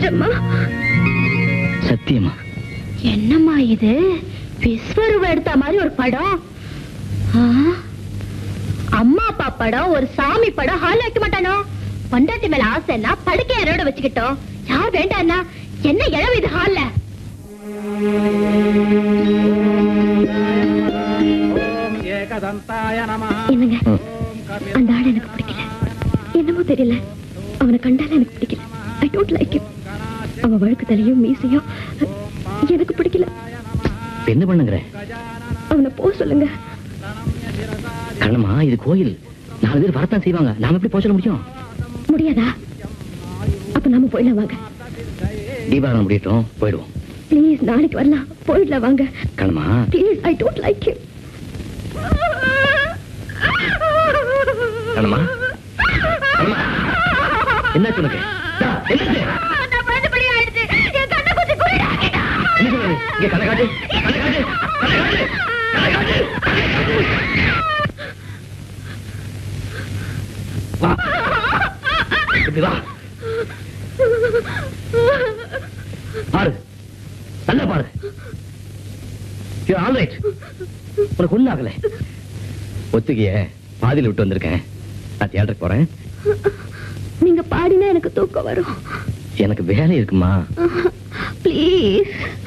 நிஜமா சத்தியமா என்னம்மா இது விஸ்வரூபம் எடுத்த மாதிரி ஒரு படம் ஆ? அம்மா அப்பா படம் ஒரு சாமி படம் ஹால் வைக்க மாட்டானோ பொண்டாட்டி மேல ஆசைன்னா படுக்கை யாரோட வச்சுக்கிட்டோம் யார் வேண்டாம்னா என்ன இழவு இது ஹால்ல என்னங்க அந்த ஆள் எனக்கு பிடிக்கல என்னமோ தெரியல அவனை கண்டால எனக்கு பிடிக்கல ஐ டோன்ட் லைக் him அவன் வழுக்கு தலையும் மீசையும் எனக்கு பிடிக்கல இப்ப என்ன பண்ணுங்கிற அவனை போ சொல்லுங்க கண்ணம்மா இது கோயில் நாலு பேர் வரத்தான் செய்வாங்க நாம எப்படி போக சொல்ல முடியும் முடியாதா அப்ப நாம போயிடலாம் வாங்க தீபாவளி முடியட்டும் போயிடுவோம் ப்ளீஸ் நாளைக்கு வரலாம் போயிடலாம் வாங்க Kannamma please I don't like him Kannamma Kannamma என்னாச்சு உனக்கு டா, என்னாச்சு? என்ன சொல்றது? இங்க கண்ணை காட்டு, கண்ணை காட்டு, கண்ணை காட்டு, கண்ணை காட்டு, கண்ணை காட்டு. வா இப்படி வா பாரு நல்லா பாரு ஆல் ரைட் உனக்கு ஒண்ணு ஆகல ஒத்துக்கிய பாதியில விட்டு வந்திருக்கேன் நான் தியேட்டருக்கு போறேன் நீங்க பாடினா எனக்கு தூக்கம் வரும் எனக்கு வேலை இருக்குமா ப்ளீஸ்